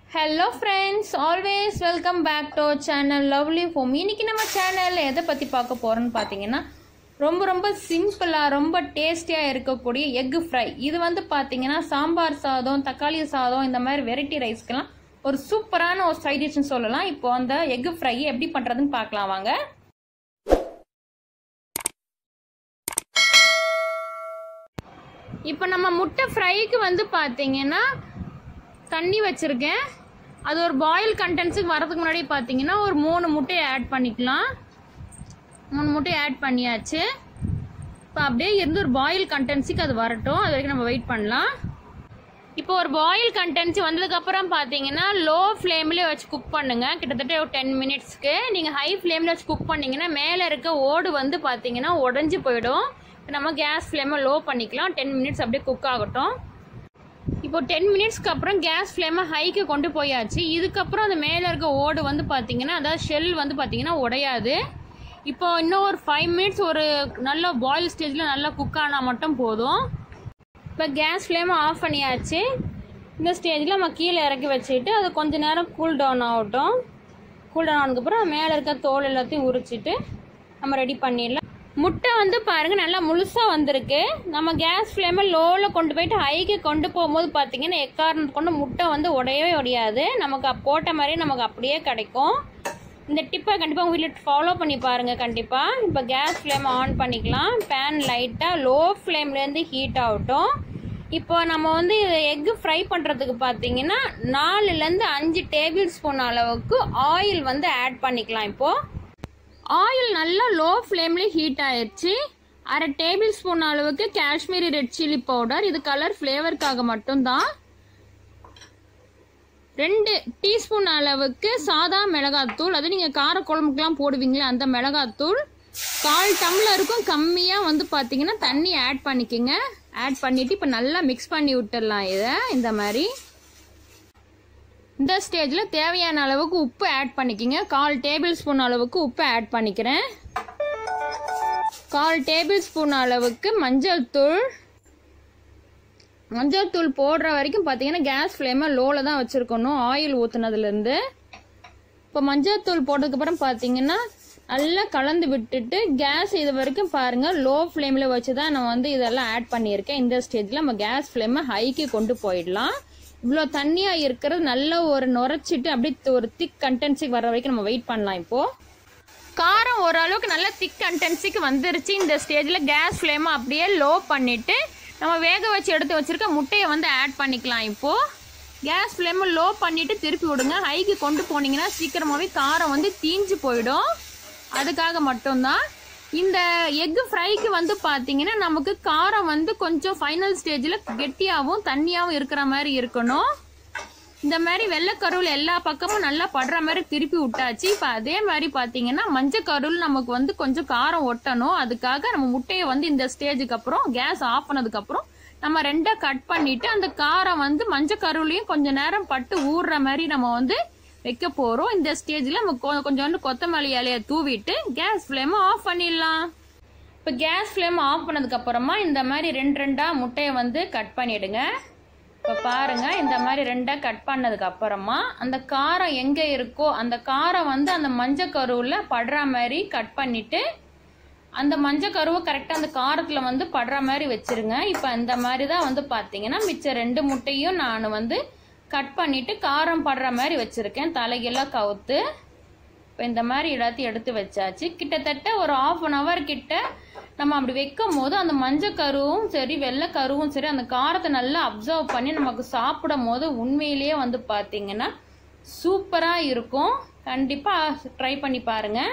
hello friends always welcome back to channel lovely home இன்னைக்கு நம்ம சேனலில் எதை பற்றி பார்க்க போகிறோன்னு பார்த்தீங்கன்னா ரொம்ப ரொம்ப சிம்பிளாக ரொம்ப டேஸ்டியாக இருக்கக்கூடிய எக் ஃப்ரை இது வந்து பார்த்தீங்கன்னா சாம்பார் சாதம் தக்காளி சாதம் இந்த மாதிரி வெரைட்டி ரைஸ்க்கெல்லாம் ஒரு சூப்பரான ஒரு சைட் டிஷ்னு சொல்லலாம் இப்போ அந்த எக் ஃப்ரை எப்படி பண்ணுறதுன்னு பார்க்கலாம் வாங்க இப்போ நம்ம முட்டை ஃப்ரைக்கு வந்து பார்த்தீங்கன்னா தண்ணி வச்சுருக்கேன் அது ஒரு பாயில் கண்டென்ட்ஸுக்கு வரதுக்கு முன்னாடி பார்த்தீங்கன்னா ஒரு மூணு முட்டையை ஆட் பண்ணிக்கலாம் மூணு முட்டையை ஆட் பண்ணியாச்சு இப்போ அப்படியே இருந்து ஒரு பாயில் கண்டென்ஸுக்கு அது வரட்டும் அது வரைக்கும் நம்ம வெயிட் பண்ணலாம் இப்போ ஒரு பாயில் கண்டென்சி வந்ததுக்கப்புறம் பார்த்தீங்கன்னா லோ ஃப்ளேம்லேயே வச்சு குக் பண்ணுங்க கிட்டத்தட்ட ஒரு டென் மினிட்ஸ்க்கு நீங்கள் ஹை ஃப்ளேமில் வச்சு குக் பண்ணீங்கன்னா மேலே இருக்க ஓடு வந்து பார்த்தீங்கன்னா உடஞ்சி போயிடும் நம்ம கேஸ் ஃப்ளேமை லோ பண்ணிக்கலாம் டென் மினிட்ஸ் அப்படியே குக் ஆகட்டும் இப்போ டென் மினிட்ஸ்க்கு அப்புறம் கேஸ் ஃப்ளேமை ஹைக்கு கொண்டு போயாச்சு இதுக்கப்புறம் அந்த மேலே இருக்க ஓடு வந்து பார்த்தீங்கன்னா அதாவது ஷெல் வந்து பார்த்தீங்கன்னா உடையாது இப்போ இன்னும் ஒரு ஃபைவ் மினிட்ஸ் ஒரு நல்ல பாயில் ஸ்டேஜில் நல்லா குக் ஆனால் மட்டும் போதும் இப்போ கேஸ் ஃப்ளேமை ஆஃப் பண்ணியாச்சு இந்த ஸ்டேஜில் நம்ம கீழே இறக்கி வச்சுட்டு அது கொஞ்ச நேரம் கூல் டவுன் ஆகட்டும் கூல் டவுன் ஆனதுக்கப்புறம் மேலே இருக்க தோல் எல்லாத்தையும் உரிச்சிட்டு நம்ம ரெடி பண்ணிடலாம் முட்டை வந்து பாருங்க நல்லா முழுசாக வந்திருக்கு நம்ம கேஸ் ஃப்ளேமை லோவில் கொண்டு போயிட்டு ஹைக்கு கொண்டு போகும்போது பார்த்தீங்கன்னா எக்காரணத்து கொண்டு முட்டை வந்து உடையவே உடையாது நமக்கு அப்~ போட்ட மாதிரியே நமக்கு அப்படியே கிடைக்கும் இந்த டிப்பை கண்டிப்பாக உங்கள் வீட்டில் ஃபாலோ பண்ணி பாருங்கள் கண்டிப்பாக இப்போ கேஸ் ஃப்ளேம் ஆன் பண்ணிக்கலாம் பேன் லைட்டாக லோ ஃப்ளேம்லேருந்து ஹீட் ஆகட்டும் இப்போ நம்ம வந்து எக்கு ஃப்ரை பண்ணுறதுக்கு பார்த்தீங்கன்னா நாலுலேருந்து அஞ்சு டேபிள் ஸ்பூன் அளவுக்கு ஆயில் வந்து ஆட் பண்ணிக்கலாம் இப்போது ஆயில் நல்லா லோ ஃப்ளேம்லேயே ஹீட் ஆயிடுச்சு அரை டேபிள் ஸ்பூன் அளவுக்கு காஷ்மீரி ரெட் சில்லி பவுடர் இது கலர் ஃப்ளேவருக்காக மட்டும்தான் ரெண்டு டீஸ்பூன் அளவுக்கு சாதா மிளகாத்தூள் அது நீங்கள் கார குழம்புக்கெலாம் போடுவீங்களே அந்த மிளகாத்தூள் கால் டம்ளருக்கும் கம்மியாக வந்து பார்த்தீங்கன்னா தண்ணி ஆட் பண்ணிக்கோங்க ஆட் பண்ணிவிட்டு இப்போ நல்லா மிக்ஸ் பண்ணி விட்டுடலாம் இதை இந்த மாதிரி இந்த ஸ்டேஜில் தேவையான அளவுக்கு உப்பு ஆட் பண்ணிக்கோங்க கால் டேபிள் ஸ்பூன் அளவுக்கு உப்பு ஆட் பண்ணிக்கிறேன் கால் டேபிள் ஸ்பூன் அளவுக்கு மஞ்சள் தூள் மஞ்சள் தூள் போடுற வரைக்கும் பார்த்தீங்கன்னா கேஸ் ஃப்ளேமை லோவில் தான் வச்சுருக்கணும் ஆயில் ஊற்றுனதுலேருந்து இப்போ மஞ்சள் தூள் போட்டதுக்கப்புறம் பார்த்தீங்கன்னா நல்லா கலந்து விட்டுட்டு கேஸ் இது வரைக்கும் பாருங்கள் லோ ஃப்ளேமில் வச்சு தான் நான் வந்து இதெல்லாம் ஆட் பண்ணியிருக்கேன் இந்த ஸ்டேஜில் நம்ம கேஸ் ஃப்ளேமை ஹைக்கு கொண்டு போயிடலாம் இவ்வளோ தண்ணியாக இருக்கிறது நல்ல ஒரு நுரைச்சிட்டு அப்படியே ஒரு திக் கண்டென்சிக்கு வர வரைக்கும் நம்ம வெயிட் பண்ணலாம் இப்போது காரம் ஓரளவுக்கு நல்ல திக் கண்டென்சிக்கு வந்துருச்சு இந்த ஸ்டேஜில் கேஸ் ஃப்ளேமை அப்படியே லோ பண்ணிவிட்டு நம்ம வேக வச்சு எடுத்து வச்சுருக்க முட்டையை வந்து ஆட் பண்ணிக்கலாம் இப்போது கேஸ் ஃப்ளேமை லோ பண்ணிவிட்டு திருப்பி விடுங்க ஹைக்கு கொண்டு போனீங்கன்னா சீக்கிரமாகவே காரம் வந்து தீஞ்சு போயிடும் அதுக்காக மட்டும்தான் இந்த எக் ஃப்ரைக்கு வந்து பார்த்தீங்கன்னா நமக்கு காரம் வந்து கொஞ்சம் ஃபைனல் ஸ்டேஜில் கெட்டியாகவும் தண்ணியாகவும் இருக்கிற மாதிரி இருக்கணும் இந்த மாதிரி வெள்ளைக்கருவில் எல்லா பக்கமும் நல்லா படுற மாதிரி திருப்பி விட்டாச்சு இப்போ அதே மாதிரி பார்த்தீங்கன்னா மஞ்சள் கருள் நமக்கு வந்து கொஞ்சம் காரம் ஒட்டணும் அதுக்காக நம்ம முட்டையை வந்து இந்த ஸ்டேஜுக்கு அப்புறம் கேஸ் ஆஃப் பண்ணதுக்கப்புறம் நம்ம ரெண்டாக கட் பண்ணிட்டு அந்த காரம் வந்து மஞ்சள் கருவிலையும் கொஞ்சம் நேரம் பட்டு ஊறுற மாதிரி நம்ம வந்து வைக்க போகிறோம் இந்த ஸ்டேஜில் நம்ம கொ- கொஞ்சோண்டு கொத்தமல்லி இலையை தூவிட்டு கேஸ் ஃப்ளேமை ஆஃப் பண்ணிடலாம் இப்போ கேஸ் ஃப்ளேம் ஆஃப் பண்ணதுக்கப்புறமா இந்த மாதிரி ரெண்டு ரெண்டாக முட்டையை வந்து கட் பண்ணிடுங்க இப்போ பாருங்க இந்த மாதிரி ரெண்டாக கட் பண்ணதுக்கு அப்புறமா அந்த காரம் எங்கே இருக்கோ அந்த காரம் வந்து அந்த மஞ்சள் கருவில் படுற மாதிரி கட் பண்ணிட்டு அந்த மஞ்சள் கருவை கரெக்டாக அந்த காரத்தில் வந்து படுற மாதிரி வச்சிருங்க இப்போ இந்த மாதிரி தான் வந்து பார்த்தீங்கன்னா மிச்சம் ரெண்டு முட்டையும் நான் வந்து கட் பண்ணிட்டு காரம் படுற மாதிரி வச்சிருக்கேன் தலைகெல்லாம் கவுத்து இப்போ இந்த மாதிரி எல்லாத்தையும் எடுத்து வச்சாச்சு கிட்டத்தட்ட ஒரு ஆஃப் அன் ஹவர் கிட்ட நம்ம அப்படி வைக்கும் போது அந்த மஞ்சள் கருவும் சரி வெள்ளை கருவும் சரி அந்த காரத்தை நல்லா அப்சர்வ் பண்ணி நமக்கு சாப்பிடும் போது உண்மையிலேயே வந்து பார்த்தீங்கன்னா சூப்பராக இருக்கும் கண்டிப்பாக ட்ரை பண்ணி பாருங்கள்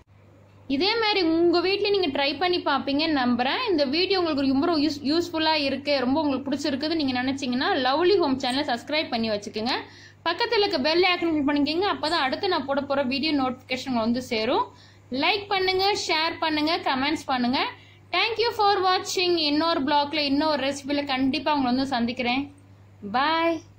இதே மாதிரி உங்கள் வீட்டில் நீங்கள் ட்ரை பண்ணி பார்ப்பீங்கன்னு நம்புகிறேன் இந்த வீடியோ உங்களுக்கு ரொம்ப யூஸ் யூஸ்ஃபுல்லாக இருக்குது ரொம்ப உங்களுக்கு பிடிச்சிருக்குது நீங்கள் நினச்சிங்கன்னா லவ்லி ஹோம் சேனலை சப்ஸ்கிரைப் பண்ணி வச்சுக்கோங்க பக்கத்தில் இருக்க பெல் ஐக்கன் பண்ணிக்கோங்க அப்போ தான் அடுத்து நான் போட போகிற வீடியோ நோட்டிஃபிகேஷன் வந்து சேரும் லைக் பண்ணுங்கள் ஷேர் பண்ணுங்கள் கமெண்ட்ஸ் பண்ணுங்கள் தேங்க்யூ ஃபார் வாட்சிங் இன்னொரு பிளாக்ல இன்னொரு ரெசிபியில் கண்டிப்பாக உங்களை வந்து சந்திக்கிறேன் பாய்